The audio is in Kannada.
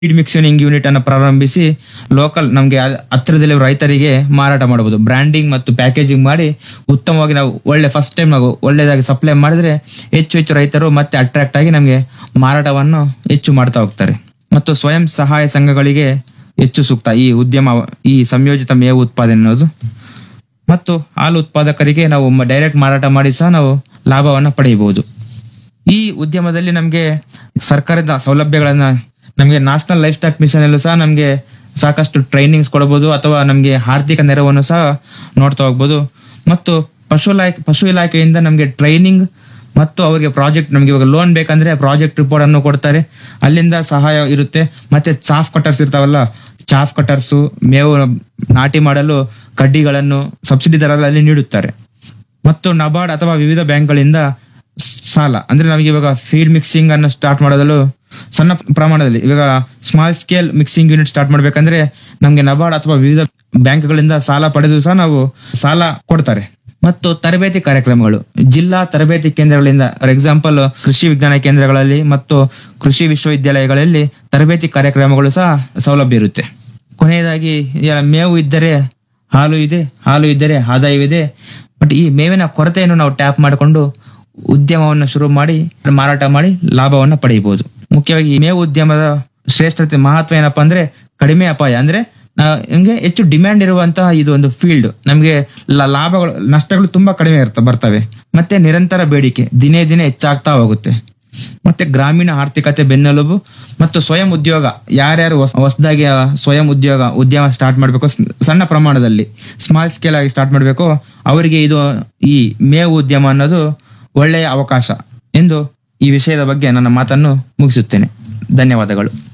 ಫೀಡ್ ಮಿಕ್ಸಿಂಗ್ ಯೂನಿಟ್ ಅನ್ನು ಪ್ರಾರಂಭಿಸಿ ಲೋಕಲ್ ನಮಗೆ ಹತ್ತಿರದಲ್ಲಿ ರೈತರಿಗೆ ಮಾರಾಟ ಮಾಡಬಹುದು ಬ್ರ್ಯಾಂಡಿಂಗ್ ಮತ್ತು ಪ್ಯಾಕೇಜಿಂಗ್ ಮಾಡಿ ಉತ್ತಮವಾಗಿ ನಾವು ಒಳ್ಳೆ ಫಸ್ಟ್ ಟೈಮ್ ನಾವು ಒಳ್ಳೆಯದಾಗಿ ಸಪ್ಲೈ ಮಾಡಿದ್ರೆ ಹೆಚ್ಚು ಹೆಚ್ಚು ರೈತರು ಮತ್ತೆ ಅಟ್ರಾಕ್ಟ್ ಆಗಿ ನಮಗೆ ಮಾರಾಟವನ್ನು ಹೆಚ್ಚು ಮಾಡ್ತಾ ಹೋಗ್ತಾರೆ ಮತ್ತು ಸ್ವಯಂ ಸಹಾಯ ಸಂಘಗಳಿಗೆ ಹೆಚ್ಚು ಸೂಕ್ತ ಈ ಉದ್ಯಮ ಈ ಸಂಯೋಜಿತ ಮೇವು ಉತ್ಪಾದನೆ ಅನ್ನೋದು ಮತ್ತು ಹಾಲು ಉತ್ಪಾದಕರಿಗೆ ನಾವು ಡೈರೆಕ್ಟ್ ಮಾರಾಟ ಮಾಡಿ ಸಹ ನಾವು ಲಾಭವನ್ನು ಪಡೆಯಬಹುದು ಈ ಉದ್ಯಮದಲ್ಲಿ ನಮಗೆ ಸರ್ಕಾರದ ಸೌಲಭ್ಯಗಳನ್ನ ನಮಗೆ ನ್ಯಾಷನಲ್ ಲೈಫ್ ಸ್ಟಾಕ್ ಮಿಷನ್ ಅಲ್ಲೂ ಸಹ ನಮಗೆ ಸಾಕಷ್ಟು ಟ್ರೈನಿಂಗ್ಸ್ ಕೊಡಬಹುದು ಅಥವಾ ನಮಗೆ ಆರ್ಥಿಕ ನೆರವನ್ನು ಸಹ ನೋಡ್ತಾ ಹೋಗ್ಬೋದು ಮತ್ತು ಪಶು ಇಲಾಖೆ ಪಶು ಇಲಾಖೆಯಿಂದ ನಮಗೆ ಟ್ರೈನಿಂಗ್ ಮತ್ತು ಅವರಿಗೆ ಪ್ರಾಜೆಕ್ಟ್ ನಮಗೆ ಇವಾಗ ಲೋನ್ ಬೇಕಂದ್ರೆ ಪ್ರಾಜೆಕ್ಟ್ ರಿಪೋರ್ಟ್ ಅನ್ನು ಕೊಡ್ತಾರೆ ಅಲ್ಲಿಂದ ಸಹಾಯ ಇರುತ್ತೆ ಮತ್ತೆ ಚಾಫ್ ಕಟರ್ಸ್ ಇರ್ತಾವಲ್ಲ ಚಾಫ್ ಕಟರ್ಸು ಮೇವು ನಾಟಿ ಮಾಡಲು ಕಡ್ಡಿಗಳನ್ನು ಸಬ್ಸಿಡಿ ದರದಲ್ಲಿ ನೀಡುತ್ತಾರೆ ಮತ್ತು ನಬಾರ್ಡ್ ಅಥವಾ ವಿವಿಧ ಬ್ಯಾಂಕ್ಗಳಿಂದ ಸಾಲ ಅಂದ್ರೆ ನಮಗೆ ಇವಾಗ ಫೀಡ್ ಮಿಕ್ಸಿಂಗ್ ಅನ್ನು ಸ್ಟಾರ್ಟ್ ಮಾಡೋದಲು ಸಣ್ಣ ಪ್ರಮಾಣದಲ್ಲಿ ಇವಾಗ small scale mixing unit start ಮಾಡ್ಬೇಕಂದ್ರೆ ನಮಗೆ ನಬಾರ್ಡ್ ಅಥವಾ ವಿವಿಧ ಬ್ಯಾಂಕ್ಗಳಿಂದ ಸಾಲ ಪಡೆದು ಸಹ ನಾವು ಸಾಲ ಕೊಡ್ತಾರೆ ಮತ್ತು ತರಬೇತಿ ಕಾರ್ಯಕ್ರಮಗಳು ಜಿಲ್ಲಾ ತರಬೇತಿ ಕೇಂದ್ರಗಳಿಂದ ಫಾರ್ ಎಕ್ಸಾಂಪಲ್ ಕೃಷಿ ವಿಜ್ಞಾನ ಕೇಂದ್ರಗಳಲ್ಲಿ ಮತ್ತು ಕೃಷಿ ವಿಶ್ವವಿದ್ಯಾಲಯಗಳಲ್ಲಿ ತರಬೇತಿ ಕಾರ್ಯಕ್ರಮಗಳು ಸಹ ಸೌಲಭ್ಯ ಇರುತ್ತೆ ಕೊನೆಯದಾಗಿ ಈಗ ಮೇವು ಇದ್ದರೆ ಹಾಲು ಇದೆ ಹಾಲು ಇದ್ದರೆ ಆದಾಯವಿದೆ ಬಟ್ ಈ ಮೇವಿನ ಕೊರತೆಯನ್ನು ನಾವು ಟ್ಯಾಪ್ ಮಾಡಿಕೊಂಡು ಉದ್ಯಮವನ್ನು ಶುರು ಮಾಡಿ ಮಾರಾಟ ಮಾಡಿ ಲಾಭವನ್ನು ಪಡೆಯಬಹುದು ಮುಖ್ಯವಾಗಿ ಈ ಮೇವು ಉದ್ಯಮದ ಶ್ರೇಷ್ಠತೆ ಮಹತ್ವ ಏನಪ್ಪಾ ಅಂದ್ರೆ ಕಡಿಮೆ ಅಪಾಯ ಅಂದ್ರೆ ನಾ- ಹಂಗೆ ಹೆಚ್ಚು ಡಿಮ್ಯಾಂಡ್ ಇರುವಂತಹ ಇದು ಒಂದು ಫೀಲ್ಡ್ ನಮಗೆ ಲ- ಲಾಭಗಳು ನಷ್ಟಗಳು ತುಂಬಾ ಕಡಿಮೆ ಇರ್ತ ಬರ್ತವೆ ಮತ್ತೆ ನಿರಂತರ ಬೇಡಿಕೆ ದಿನೇ ದಿನೇ ಹೆಚ್ಚಾಗ್ತಾ ಹೋಗುತ್ತೆ ಮತ್ತೆ ಗ್ರಾಮೀಣ ಆರ್ಥಿಕತೆ ಬೆನ್ನೆಲುಬು ಮತ್ತು ಸ್ವಯಂ ಉದ್ಯೋಗ ಯಾರ್ಯಾರು ಹೊಸ ಹೊಸದಾಗಿ ಸ್ವಯಂ ಉದ್ಯೋಗ ಉದ್ಯಮ ಸ್ಟಾರ್ಟ್ ಮಾಡಬೇಕು ಸಣ್ಣ ಪ್ರಮಾಣದಲ್ಲಿ ಸ್ಮಾಲ್ ಸ್ಕೇಲ್ ಆಗಿ ಸ್ಟಾರ್ಟ್ ಮಾಡಬೇಕು ಅವರಿಗೆ ಇದು ಈ ಮೇವು ಉದ್ಯಮ ಅನ್ನೋದು ಒಳ್ಳೆಯ ಅವಕಾಶ ಎಂದು ಈ ವಿಷಯದ ಬಗ್ಗೆ ನನ್ನ ಮಾತನ್ನು ಮುಗಿಸುತ್ತೇನೆ ಧನ್ಯವಾದಗಳು